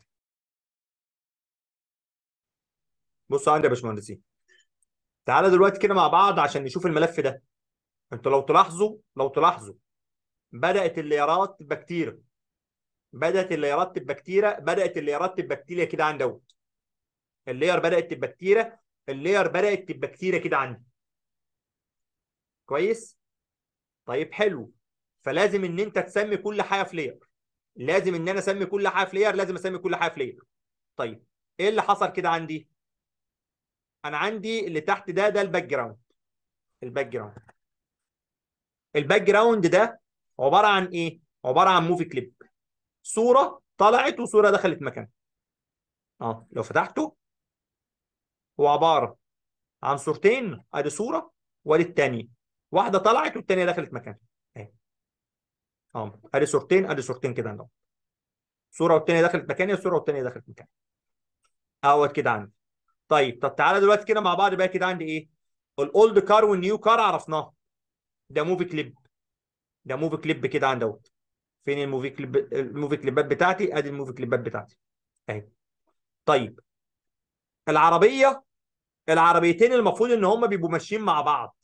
بصوا عندي يا باشمهندسين تعالى دلوقتي كده مع بعض عشان نشوف الملف ده انتوا لو تلاحظوا لو تلاحظوا بدات الليارات تبقى كتيره بدات الليارات تبقى كتيره بدات الليارات تبقى كتيره كده عندي اهوت اللير بدات تبقى كتيره اللير بدات تبقى كتيره كده عندي كويس طيب حلو فلازم ان انت تسمي كل حاجه في لير لازم ان انا اسمي كل حاجه فلير لازم اسمي كل حاجه فلير طيب ايه اللي حصل كده عندي انا عندي اللي تحت ده ده الباك جراوند الباك جراوند الباك جراوند ده عباره عن ايه عباره عن موفي كليب صوره طلعت وصوره دخلت مكان اه لو فتحته هو عباره عن صورتين ادي صوره وادي الثانيه واحده طلعت والثانيه دخلت مكان اهي اه ادي صورتين ادي صورتين كده عندهم صوره والثانيه دخلت مكاني صوره والثانيه دخلت مكاني اهوت كده عندي طيب طب تعالى دلوقتي كده مع بعض بقى كده عندي ايه الاولد كار والنيو كار عرفناه ده موفي كليب ده موفي كليب كده عند اهوت فين الموفي كليب الموفي كليبات بتاعتي ادي الموفي كليبات بتاعتي اهي طيب العربيه العربيتين المفروض ان هم بيبقوا ماشيين مع بعض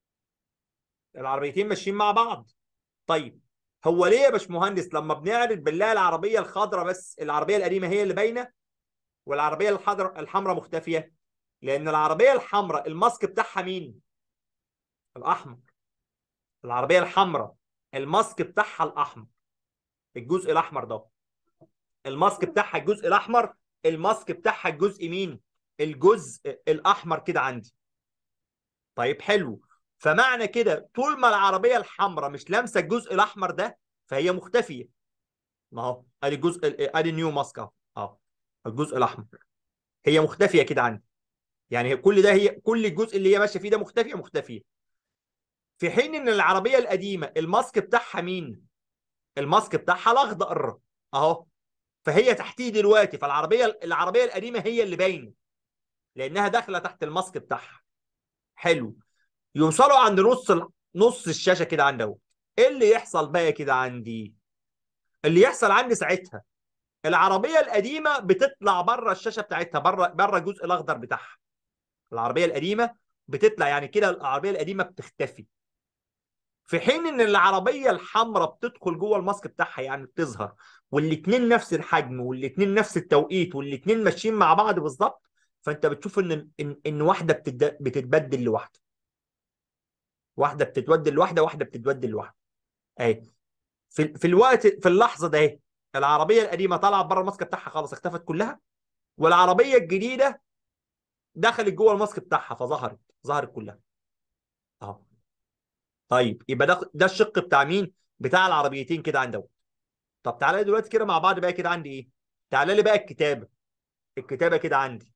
العربيتين ماشيين مع بعض طيب هو ليه يا باشمهندس لما بنعرض بنلاقي العربيه الخضراء بس العربيه القديمه هي اللي باينه والعربيه الحضر الحمراء مختفيه لان العربيه الحمراء الماسك بتاعها مين الاحمر العربيه الحمراء الماسك بتاعها الاحمر الجزء الاحمر ده الماسك بتاعها الجزء الاحمر الماسك بتاعها الجزء مين الجزء الاحمر كده عندي طيب حلو فمعنى كده طول ما العربيه الحمراء مش لامسه الجزء الاحمر ده فهي مختفيه ما هو ادي الجزء ادي النيو ماسك اهو اه الجزء الاحمر هي مختفيه كده عندي يعني كل ده هي كل الجزء اللي هي ماشيه فيه ده مختفيه مختفيه في حين ان العربيه القديمه الماسك بتاعها مين الماسك بتاعها الاخضر اهو فهي تحتيه دلوقتي فالعربيه العربيه القديمه هي اللي باينه لانها داخله تحت الماسك بتاعها حلو يوصلوا عند نص ال... نص الشاشه كده عندي اهو ايه اللي يحصل بقى كده عندي اللي يحصل عندي ساعتها العربيه القديمه بتطلع بره الشاشه بتاعتها بره بره الجزء الاخضر بتاعها العربيه القديمه بتطلع يعني كده العربيه القديمه بتختفي في حين ان العربيه الحمراء بتدخل جوه الماسك بتاعها يعني بتظهر والاثنين نفس الحجم والاثنين نفس التوقيت والاثنين ماشيين مع بعض بالظبط فانت بتشوف ان ان, إن واحده بتد... بتتبدل لواحده واحده بتتبدل لواحده واحده بتتبدل لواحده اهي في في الوقت في اللحظه ده اهي العربيه القديمه طلعت بره الماسك بتاعها خلاص اختفت كلها والعربيه الجديده دخلت جوه الماسك بتاعها فظهرت ظهرت كلها اهو طيب يبقى ده ده الشق بتاع مين بتاع العربيتين كده عندي طب تعالى لي دلوقتي كده مع بعض بقى كده عندي ايه تعالى لي بقى الكتابه الكتابه كده عندي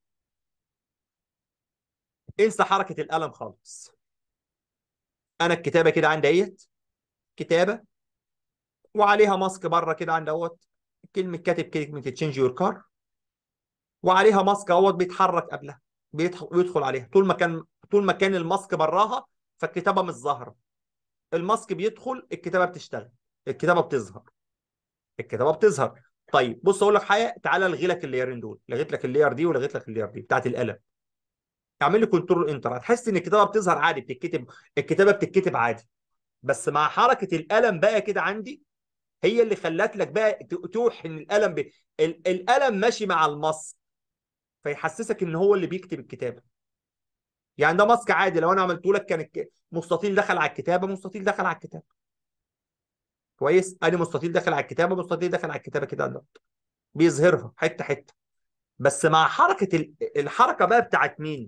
انسى حركه القلم خالص انا الكتابه كده عندي اهيت كتابه وعليها ماسك بره كده عند اهوت كلمه كاتب كلمه تشينج يور كار وعليها ماسك اهوت بيتحرك قبلها بيدخل عليها طول ما كان طول ما كان الماسك براها فالكتابه مش ظاهره الماسك بيدخل الكتابه بتشتغل الكتابه بتظهر الكتابه بتظهر طيب بص اقول لك حاجه تعالى الغي لك الليرين دول لغيت لك اللير دي ولغيت لك اللير دي بتاعت القلم اعمل لي كنترول انتر هتحس ان الكتابه بتظهر عادي بتتكتب الكتابه بتتكتب عادي بس مع حركه القلم بقى كده عندي هي اللي خلت لك بقى توحي ان القلم ب... ال... القلم ماشي مع الماسك فيحسسك ان هو اللي بيكتب الكتابه يعني ده ماسك عادي لو انا عملته لك كان مستطيل دخل على الكتابه مستطيل دخل على الكتابه كويس ادي مستطيل دخل على الكتابه مستطيل دخل على الكتابه كده ده بيظهرها حته حته بس مع حركه ال... الحركه بقى بتاعت مين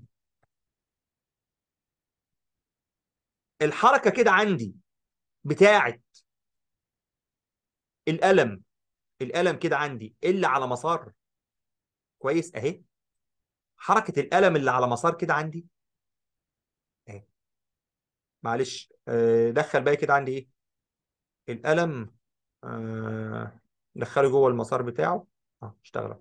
الحركه كده عندي بتاعت القلم القلم كده عندي اللي على مسار كويس اهي حركه القلم اللي على مسار كده عندي اهي معلش آه دخل بقى كده عندي ايه القلم آه دخله جوه المسار بتاعه اه اشتغل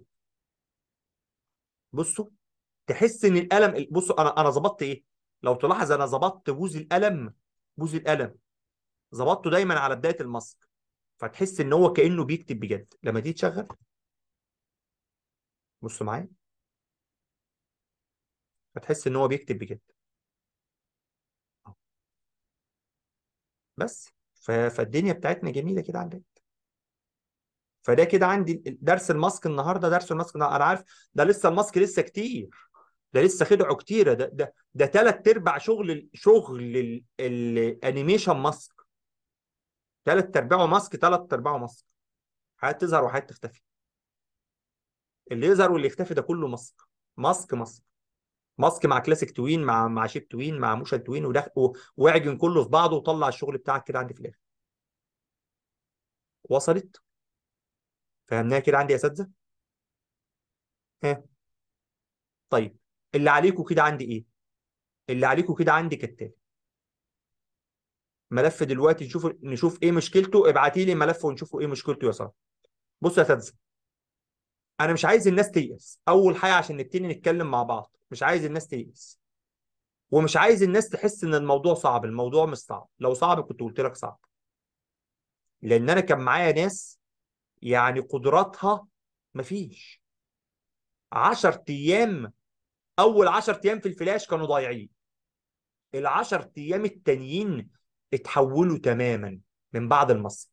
بصوا تحس ان القلم بصوا انا انا ظبطت ايه لو تلاحظ انا ظبطت بوز القلم بوز القلم ظبطته دايما على بدايه الماسك فتحس ان هو كانه بيكتب بجد لما تيجي تشغل بصوا معايا فتحس ان هو بيكتب بجد بس فالدنيا بتاعتنا جميله كده عندك فده كده عندي درس الماسك النهارده درس الماسك النهارده. انا عارف ده لسه الماسك لسه كتير ده لسه خدعه كتيره ده ده ده ثلاث ارباع شغل شغل الانيميشن ماسك ثلاث ارباعه ماسك ثلاث ارباعه ماسك حاجات تظهر وحاجات تختفي اللي يظهر واللي يختفي ده كله ماسك ماسك ماسك ماسك مع كلاسيك توين مع مع شيب توين مع موشن توين ودخ... و... واعجن كله في بعضه وطلع الشغل بتاعك كده عندي في الاخر وصلت فهمناها كده عندي يا اساتذه ها طيب اللي عليكم كده عندي ايه اللي عليكم كده عندي كالتالي ملف دلوقتي نشوف نشوف ايه مشكلته ابعتي لي ملف ونشوفوا ايه مشكلته يا صاحبي بصوا يا اساتذه انا مش عايز الناس تيأس اول حاجه عشان نبتدي نتكلم مع بعض مش عايز الناس تيأس ومش عايز الناس تحس ان الموضوع صعب الموضوع مش صعب لو صعب كنت قلت لك صعب لان انا كان معايا ناس يعني قدراتها مفيش 10 ايام اول 10 ايام في الفلاش كانوا ضايعين ال 10 ايام التانيين اتحولوا تماما من بعد المصر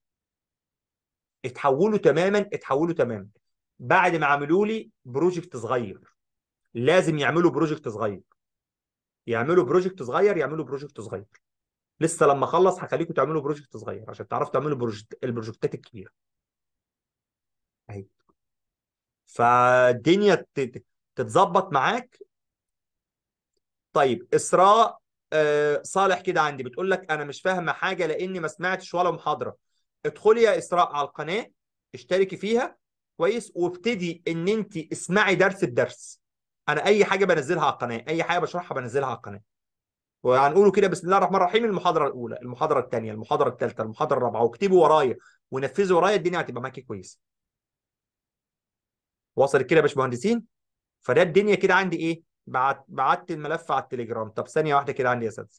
اتحولوا تماما اتحولوا تماما بعد ما عملوا لي بروجكت صغير لازم يعملوا بروجكت صغير يعملوا بروجكت صغير يعملوا بروجكت صغير لسه لما اخلص هخليكم تعملوا بروجكت صغير عشان تعرفوا تعملوا بروجكت البروجكتات الكبيره اهي فالدنيا تت- تتظبط معاك طيب اسراء آه، صالح كده عندي بتقول لك انا مش فاهمه حاجه لاني ما سمعتش ولا محاضره ادخلي يا اسراء على القناه اشتركي فيها كويس وابتدي ان انت اسمعي درس بدرس انا اي حاجه بنزلها على القناه اي حاجه بشرحها بنزلها على القناه وهنقوله كده بسم الله الرحمن الرحيم المحاضره الاولى المحاضره الثانيه المحاضره الثالثه المحاضره الرابعه واكتبي ورايا ونفذي ورايا الدنيا هتبقى معاكي كويسه وصلت كده يا باشمهندسين فده الدنيا كده عندي ايه بعت بعت الملف على التليجرام طب ثانيه واحده كده عندي يا اساتذه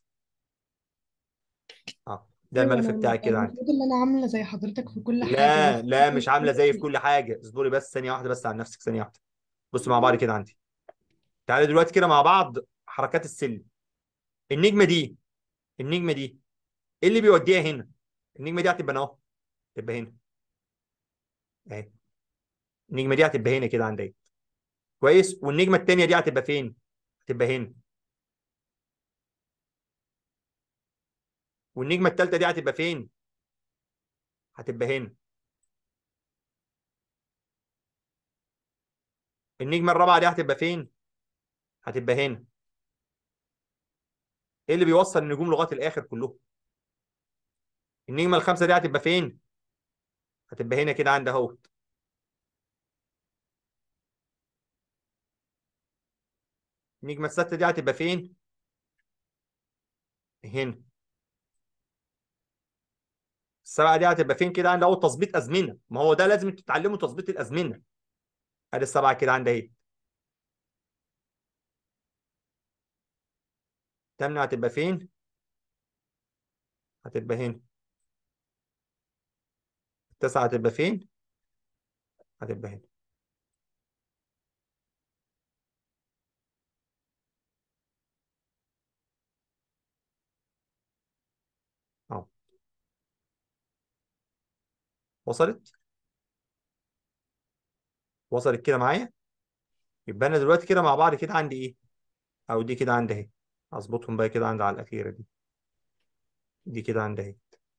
اه ده ايوه الملف انا بتاعي كده عندي المفروض ان انا عامله زي حضرتك في كل حاجه لا بس لا مش عامله زي في كل حاجه اصبري بس ثانيه واحده بس عن نفسك ثانيه واحده بصوا مع بعض كده عندي تعالى دلوقتي كده مع بعض حركات السلم النجمه دي النجمه دي ايه اللي بيوديها هنا النجمه دي هتبقى هنا اهو تبقى هنا اهي النجمه دي هتبقى هنا كده عندي كويس والنجمه الثانيه دي هتبقى فين هتبقى هنا والنجمه الثالثه دي هتبقى فين هتبقى هنا النجمه الرابعه دي هتبقى فين هتبقى هنا ايه اللي بيوصل النجوم لغايه الاخر كلهم النجمه الخامسه دي هتبقى فين هتبقى هنا كده عند اهوت النجمه السادسه دي هتبقى فين هنا السبعه دي هتبقى فين كده عند اهو تظبيط ازمنه ما هو ده لازم تتعلموا تظبيط الازمنه ادي السبعه كده عند اهي الثامنه هتبقى فين هتبقى هنا التاسعه هتبقى فين هتبقى هنا اهو وصلت وصلت كده معايا يبقى انا دلوقتي كده مع بعض كده عندي ايه او دي كده عندي اهي اظبطهم بقى كده عند على الاخيره دي دي كده عندي اهي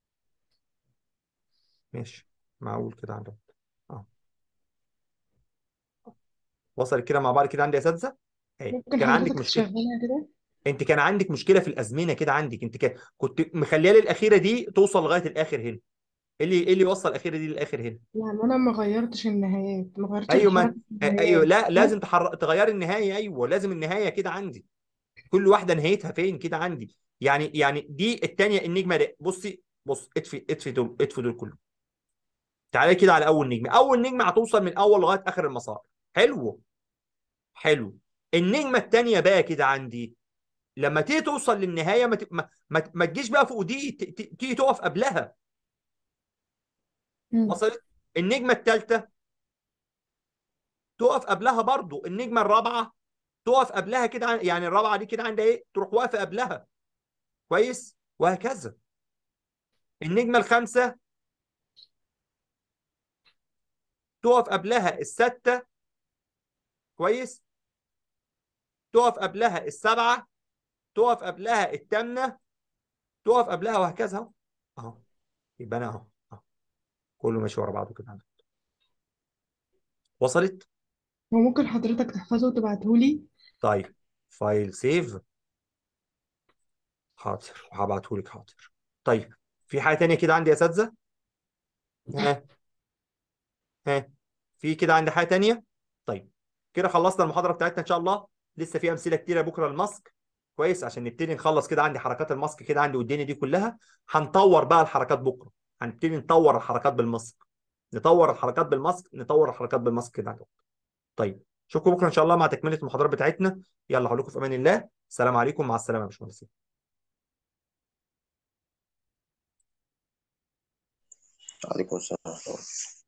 ماشي معقول كده عندي اهو وصلت كده مع بعض كده عندي يا اساتذه اهي ممكن كان عندك حضرتك مشكله تشغلها كده انت كان عندك مشكله في الازمنه كده عندك انت كان كنت مخليه لي الاخيره دي توصل لغايه الاخر هنا ايه اللي ايه اللي يوصل الاخيره دي للاخر هنا يعني انا ما غيرتش النهايات ما غيرتش ايوه ما الحركه في ايوه النهايات لا لازم تحر... تغير النهايه ايوه لازم النهايه كده عندي كل واحده نهايتها فين كده عندي يعني يعني دي الثانيه النجمه دي بصي بص اطفي اطفي دول اطفي دول كلهم تعالى كده على اول نجمه اول نجمه هتوصل من اول لغايه اخر المسار حلو حلو النجمه الثانيه بقى كده عندي لما تيجي توصل للنهايه ما ت- ما, ما, ما تجيش بقى فوق دي ت- ت- تيجي تقف قبلها مم. وصلت النجمه الثالثه تقف قبلها برضو النجمه الرابعه تقف قبلها كده عن- يعني الرابعه دي كده عندها ايه تروح واقفه قبلها كويس وهكذا النجمه الخامسه تقف قبلها السته كويس تقف قبلها السبعه تقف قبلها الثامنه تقف قبلها وهكذا اهو اهو يبقى انا اهو اهو كله ماشي ورا بعضه كده وصلت وممكن حضرتك تحفظه وتبعتهولي طيب فايل سيف حاضر وهبعته لك حاضر طيب في حاجه تانية كده عندي يا اساتذه ها ها في كده عندي حاجه تانية طيب كده خلصنا المحاضره بتاعتنا ان شاء الله لسه في امثله كتيره بكره الماسك كويس عشان نبتدي نخلص كده عندي حركات الماسك كده عندي والدنيا دي كلها هنطور بقى الحركات بكره هنبتدي نطور الحركات بالماسك نطور الحركات بالماسك نطور الحركات بالماسك كده عندكم طيب اشوفكم بكره ان شاء الله مع تكمله المحاضرات بتاعتنا يلا هقول لكم في امان الله السلام عليكم مع السلامه يا باشمهندسين عليكم السلام ورحمة الله